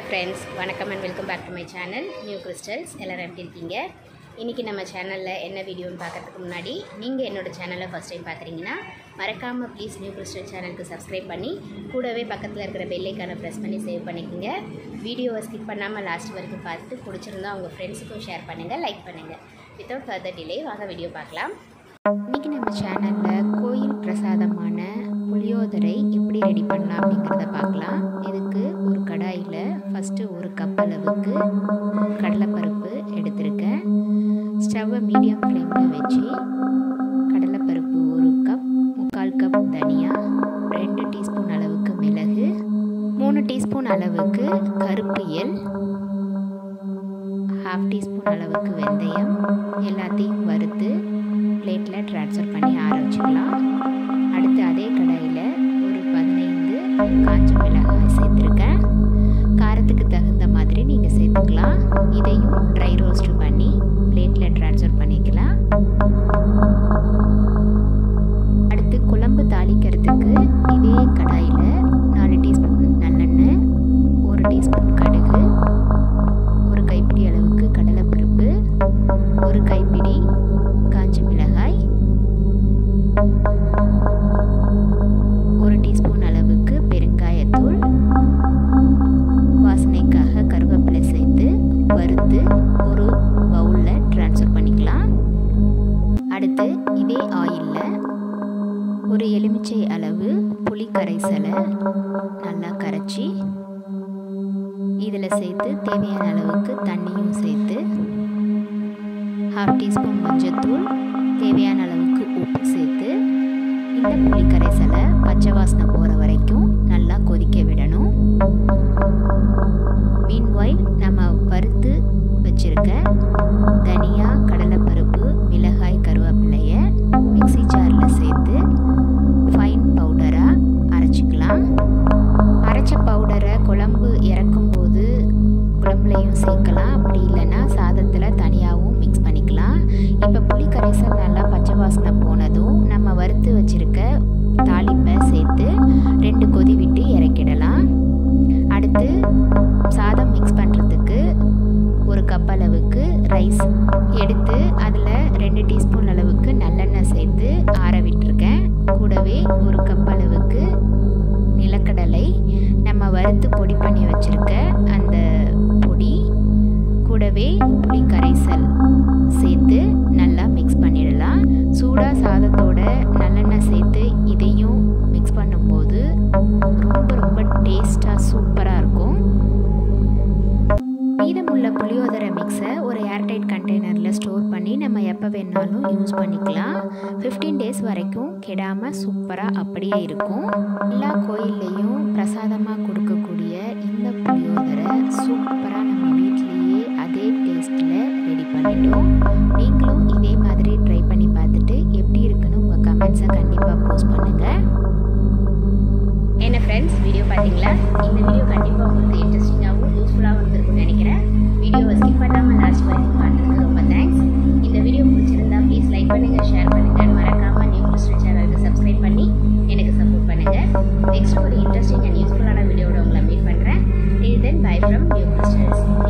friends வணக்கம் and welcome back to my channel new crystals எல்லோரும் எப்படி இருக்கீங்க இன்றைக்கி நம்ம சேனலில் என்ன வீடியோன்னு பார்க்கறதுக்கு முன்னாடி நீங்கள் என்னோட சேனலை ஃபஸ்ட் டைம் பார்க்குறீங்கன்னா மறக்காமல் ப்ளீஸ் நியூ கிறிஸ்டல் சேனலுக்கு சப்ஸ்கிரைப் பண்ணி கூடவே பக்கத்தில் இருக்கிற பெல்லைக்கான ப்ரெஸ் பண்ணி சேவ் பண்ணிக்கோங்க வீடியோவை ஸ்கிப் பண்ணாமல் லாஸ்ட் வரைக்கும் பார்த்துட்டு பிடிச்சிருந்தா உங்கள் ஃப்ரெண்ட்ஸுக்கும் ஷேர் பண்ணுங்கள் லைக் பண்ணுங்கள் வித்தவுட் ஃபர்தர் டிலே வாங்க வீடியோ பார்க்கலாம் இன்றைக்கி நம்ம சேனலில் கோயில் பிரசாதமான புளியோதரை எப்படி ரெடி பண்ணலாம் அப்படிங்கிறத பார்க்கலாம் இதுக்கு ஒரு கடாயில் ஃபஸ்ட்டு ஒரு கப் அளவுக்கு கடலைப்பருப்பு எடுத்திருக்கேன் ஸ்டவ்வை மீடியம் ஃப்ளேமில் வச்சு கடலைப்பருப்பு ஒரு கப் முக்கால் கப் தனியா ரெண்டு டீஸ்பூன் அளவுக்கு மிளகு மூணு டீஸ்பூன் அளவுக்கு கருப்பு எள் ஹாஃப் டீஸ்பூன் அளவுக்கு வெந்தயம் எல்லாத்தையும் வறுத்து பிளேட்டில் ட்ரான்ஸ்ஃபர் பண்ணி ஆற வச்சுக்கலாம் அடுத்து அதே கடாயில் ஒரு பதினைந்து காஞ்ச மிளகாய் சேர்த்துருக்கேன் காரத்துக்கு தகுந்த மாதிரி நீங்கள் சேர்த்துக்கலாம் இதையும் ட்ரை ரோஸ்ட் பண்ணி பிளேட்டில் ட்ரான்ஸ்ஃபர் பண்ணிக்கலாம் அடுத்து குழம்பு தாளிக்கிறதுக்கு இதே கடாயில் நாலு டீஸ்பூன் நல்லெண்ணெய் ஒரு டீஸ்பூன் கடுகு ஒரு கைப்பிடி அளவுக்கு கடலைப்பருப்பு ஒரு கைப்பிடி காஞ்ச மிளகாய் ஒரு டீஸ்பூன் அளவுக்கு பெருங்காயத்தூள் வாசனைக்காக கருவேப்பிலை சேர்த்து வறுத்து ஒரு பவுலில் ட்ரான்ஸ்ஃபர் பண்ணிக்கலாம் அடுத்து இதே ஆயிலில் ஒரு எலுமிச்சை அளவு புளி கரைசலை நல்லா கரைச்சி இதில் சேர்த்து தேவையான அளவுக்கு தண்ணியும் சேர்த்து ஹாஃப் டீஸ்பூன் மஞ்சத்தூள் தேவையான அளவுக்கு உப்பு சேர்த்து இந்த புளி கரைசலை பச்சை வாசனை போகிற வரைக்கும் நல்லா கொதிக்க விடணும் மீன்வாயில் நம்ம வறுத்து வச்சுருக்க தனியா கடலைப்பருப்பு மிளகாய் கருவேப்பிலையை மிக்சி ஜாரில் சேர்த்து ஃபைன் பவுடராக அரைச்சிக்கலாம் அரைச்ச பவுடரை குழம்பு இறக்கும்போது குழம்புலையும் சேர்க்கலாம் அப்படி இல்லைன்னா சாதத்தில் தனியாகவும் மிக்ஸ் பண்ணிக்கலாம் இப்போ புளி கரைசல் நல்லா பச்சை வாசனை போனதும் நம்ம வறுத்து வச்சுருக்க தாளிப்பை சேர்த்து ரெண்டு கொதி விட்டு இறக்கிடலாம் அடுத்து சாதம் மிக்ஸ் பண்ணுறதுக்கு ஒரு கப் அளவுக்கு ரைஸ் எடுத்து அதில் ரெண்டு டீஸ்பூன் அளவுக்கு நல்லெண்ணெய் சேர்த்து ஆற விட்டுருக்கேன் கூடவே ஒரு கப் அளவுக்கு நிலக்கடலை நம்ம வறுத்து பொடி பண்ணி வச்சுருக்க அந்த பொடி கூடவே புளி கரைசல் சேர்த்து நல்லா மிக்ஸ் பண்ணிடலாம் சூடாக சாதத்தோட நல்லெண்ணெய் சேர்த்து இதையும் மிக்ஸ் பண்ணும்போது ரொம்ப ரொம்ப டேஸ்ட்டாக சூப்பராக இருக்கும் மீதமுள்ள புளியோதரை மிக்ஸை ஒரு ஏர்டைட் கண்டெய்னரில் ஸ்டோர் பண்ணி நம்ம எப்போ வேணாலும் யூஸ் பண்ணிக்கலாம் ஃபிஃப்டீன் டேஸ் வரைக்கும் கெடாமல் சூப்பராக அப்படியே இருக்கும் எல்லா கோயில்லையும் பிரசாதமாக கொடுக்கக்கூடிய இந்த புளியோதரை சூப்பராக நம்ம வீட்லேயே அதே டேஸ்ட்டில் ரெடி பண்ணிட்டோம் நீங்களும் இதே மாதிரி ட்ரை பண்ணி பார்த்துட்டு எப்படி இருக்குன்னு உங்கள் கமெண்ட்ஸை கண்டிப்பாக போஸ்ட் பண்ணுங்கள் என்ன ஃப்ரெண்ட்ஸ் வீடியோ பார்த்தீங்களா இந்த வீடியோ கண்டிப்பாக உங்களுக்கு இன்ட்ரெஸ்டிங்காகவும் யூஸ்ஃபுல்லாகவும் இருந்திருக்கும்னு நினைக்கிறேன் வீடியோவை ஸ்கிப் பண்ணாமல் லாஸ்ட் வரைக்கும் பார்த்ததுக்கு ரொம்ப தேங்க்ஸ் இந்த வீடியோ பிடிச்சிருந்தா ப்ளீஸ் லைக் பண்ணுங்கள் ஷேர் பண்ணுங்கள் மறக்காமல் நியூ கிறிஸ்டல் சேனலுக்கு சப்ஸ்கிரைப் பண்ணி எனக்கு சப்போர்ட் பண்ணுங்கள் நெக்ஸ்ட் ஒரு இன்ட்ரெஸ்டிங் அண்ட் யூஸ்ஃபுல்லான வீடியோட உங்களை மீட் பண்ணுறேன் till then bye from new crystals